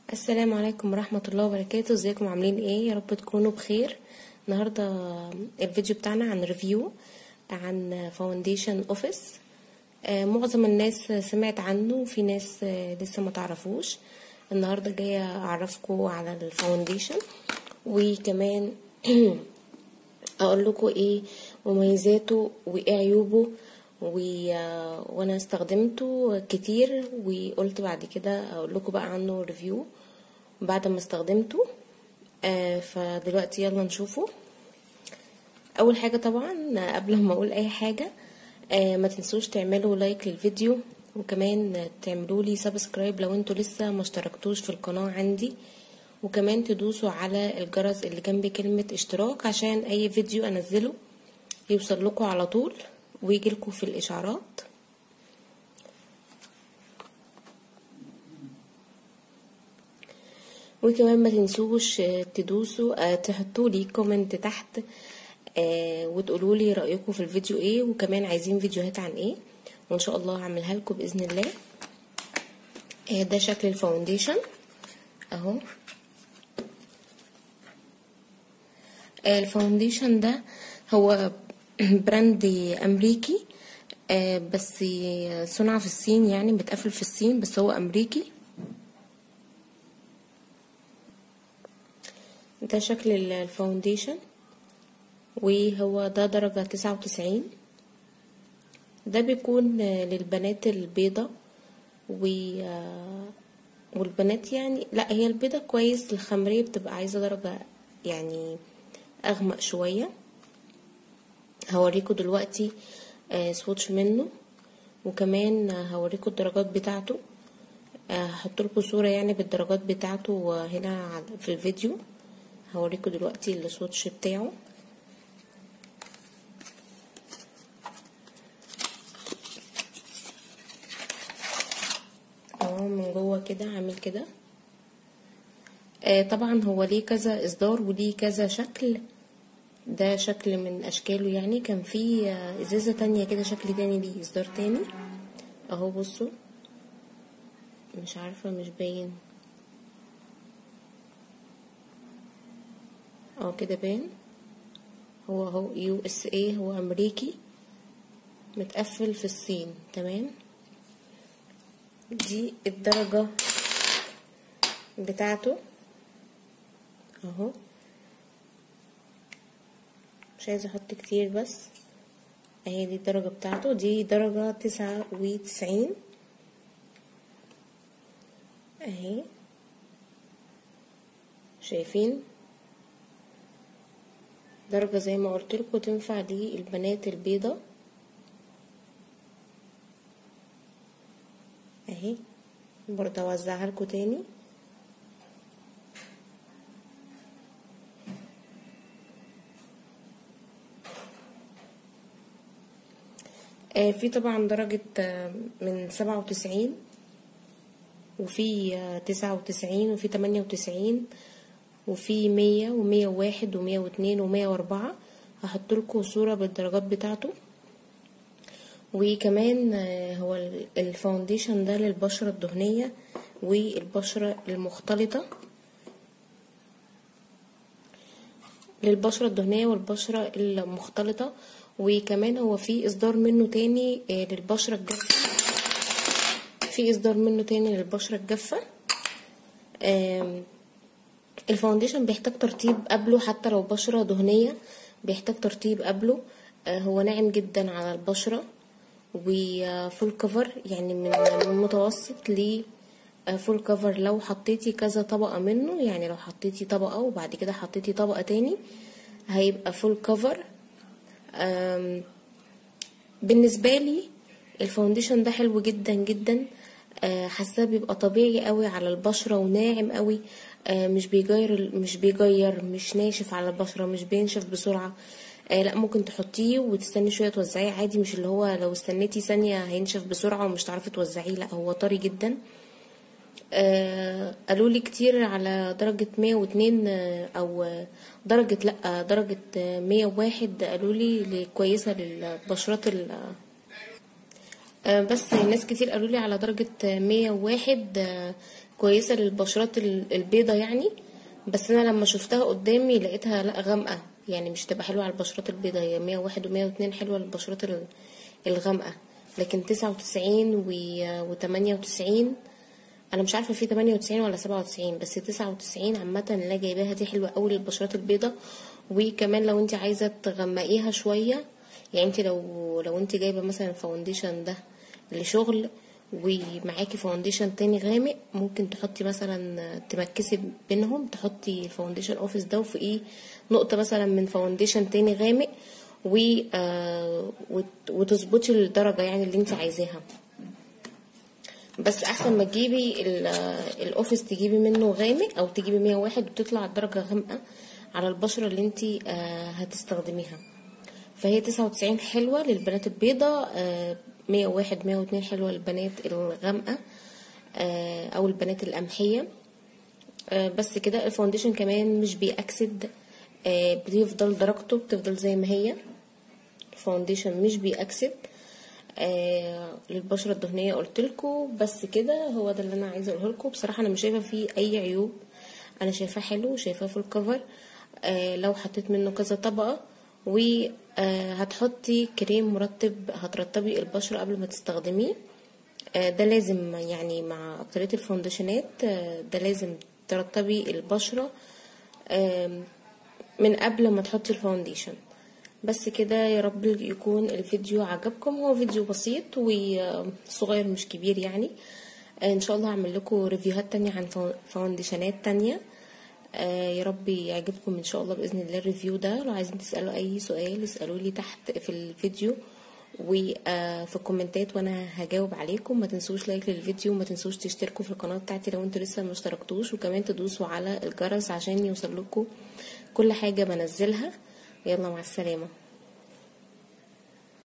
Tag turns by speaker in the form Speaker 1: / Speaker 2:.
Speaker 1: السلام عليكم ورحمة الله وبركاته ازيكم عاملين ايه يا رب تكونوا بخير النهاردة الفيديو بتاعنا عن ريفيو عن فاونديشن اوفيس معظم الناس سمعت عنه وفي ناس آه، لسه ما تعرفوش النهاردة جاية اعرفكم على الفاونديشن وكمان اقول لكم ايه مميزاته وايه عيوبه و... وانا استخدمته كتير وقلت بعد كده اقول لكم بقى عنه ريفيو بعد ما استخدمته آه فدلوقتي يلا نشوفه اول حاجة طبعا قبل ما اقول اي حاجة آه ما تنسوش تعملوا لايك للفيديو وكمان تعملوا لي سبسكرايب لو انتوا لسه ما اشتركتوش في القناة عندي وكمان تدوسوا على الجرس اللي جنب كلمة اشتراك عشان اي فيديو انزله يوصل لكم على طول ويجي لكم في الاشعارات وكمان ما تنسوش تدوسوا تحطوا لي كومنت تحت وتقولوا لي رايكم في الفيديو ايه وكمان عايزين فيديوهات عن ايه وان شاء الله هعملها لكم باذن الله ده شكل الفاونديشن اهو الفاونديشن ده هو براند امريكي بس صنع في الصين يعني بتقفل في الصين بس هو امريكي ده شكل الفاونديشن وهو ده درجة تسعة وتسعين ده بيكون للبنات البيضة و والبنات يعني لا هي البيضة كويس الخمرية بتبقى عايزة درجة يعني اغمق شوية هوريكم دلوقتي سواتش منه وكمان هوريكم الدرجات بتاعته هحط لكم صورة يعني بالدرجات بتاعته هنا في الفيديو هوريكم دلوقتي السواتش بتاعه اهو من جوه كده عامل كده آه طبعا هو ليه كذا اصدار وليه كذا شكل ده شكل من اشكاله يعني كان في آه ازازة تانية كده شكل تاني ليه اصدار تاني اهو بصوا مش عارفة مش باين اه كده باين هو هو يو اس اي هو امريكي متقفل في الصين تمام دي الدرجة بتاعته اهو مش عايزة احط كتير بس اهي دي الدرجة بتاعته دي درجة تسعة وتسعين اهي شايفين درجة زي ما قلت لكم تنفع للبنات البيضة اهي برضه اوزعها لكم تاني آه في طبعا درجة آه من سبعة وتسعين وفي آه تسعة وتسعين وفي تمانية وتسعين وفي مية ومية وواحد ومية واتنين ومية واربعة هحط لكم صورة بالدرجات بتاعته وكمان هو الفاونديشن ده للبشرة الدهنية والبشرة المختلطة للبشرة الدهنية والبشرة المختلطة وكمان هو في اصدار منه تاني للبشرة الجافة في اصدار منه تاني للبشرة الجافة الفاونديشن بيحتاج ترطيب قبله حتى لو بشرة دهنية بيحتاج ترطيب قبله هو ناعم جدا على البشرة وفول كفر يعني من متوسط ل فول كفر لو حطيتي كذا طبقة منه يعني لو حطيتي طبقة وبعد كده حطيتي طبقة تاني هيبقى فول كفر بالنسبة لي الفاونديشن ده حلو جدا جدا حاساه بيبقى طبيعي قوي على البشرة وناعم قوي مش بيغير مش بيغير مش ناشف على البشرة مش بينشف بسرعة آه لا ممكن تحطيه وتستني شويه توزعيه عادي مش اللي هو لو استنيتي ثانيه هينشف بسرعه ومش تعرفي توزعيه لا هو طري جدا آه قالوا لي كتير على درجة 102 آه او درجة لا درجة 101 قالوا لي كويسة للبشرات بس ناس كتير قالوا لي على درجة 101 كويسه للبشرات ال- البيضه يعني بس انا لما شفتها قدامي لقيتها لا غامقه يعني مش تبقى حلوه على البشرات البيضه هي 101 و102 حلوه للبشرات ال- الغامقه لكن 99 و 98 انا مش عارفه في 98 ولا 97 بس 99 عامه اللي أنا جايباها دي حلوه قوي للبشرات البيضه وكمان لو انت عايزه تغمقيها شويه يعني انت لو لو انت جايبه مثلا الفاونديشن ده لشغل ومعاكي فاونديشن تاني غامق ممكن تحطي مثلا تمكسي بينهم تحطي الفاونديشن اوفيس ده وفوقيه نقطه مثلا من فاونديشن تاني غامق و آه، وت- وتظبطي الدرجه يعني اللي انت عايزاها بس احسن ما تجيبي ال- الاوفيس تجيبي منه غامق او تجيبي 101 وتطلع الدرجه غامقه على البشره اللي انت هتستخدميها فهي 99 حلوه للبنات البيضاء آه، 101 102 حلوه للبنات الغامقه آه، او البنات القمحيه آه، بس كده الفاونديشن كمان مش بيأكسد آه، بيفضل درجته بتفضل زي ما هي الفاونديشن مش بيأكسد آه للبشره الدهنيه قلت لكم بس كده هو ده اللي انا عايزه اقوله لكم بصراحه انا مش شايفه فيه اي عيوب انا شايفاه حلو شايفاه في الكفر آه لو حطيت منه كذا طبقه وهتحطي كريم مرطب هترطبي البشره قبل ما تستخدميه آه ده لازم يعني مع اكترية الفونديشنات آه ده لازم ترطبي البشره آم، من قبل ما تحطي الفاونديشن بس كده يا رب يكون الفيديو عجبكم هو فيديو بسيط وصغير مش كبير يعني آه، ان شاء الله هعمل لكم ريفيوهات تانية عن فاو- فاونديشنات تانية آه، يا رب يعجبكم ان شاء الله باذن الله الريفيو ده لو عايزين تسالوا اي سؤال اسالوا لي تحت في الفيديو وفي الكومنتات وانا هجاوب عليكم ما تنسوش لايك للفيديو وما تنسوش تشتركوا في القناه بتاعتي لو انتوا لسه ما اشتركتوش وكمان تدوسوا على الجرس عشان يوصل لكم كل حاجه بنزلها يلا مع السلامه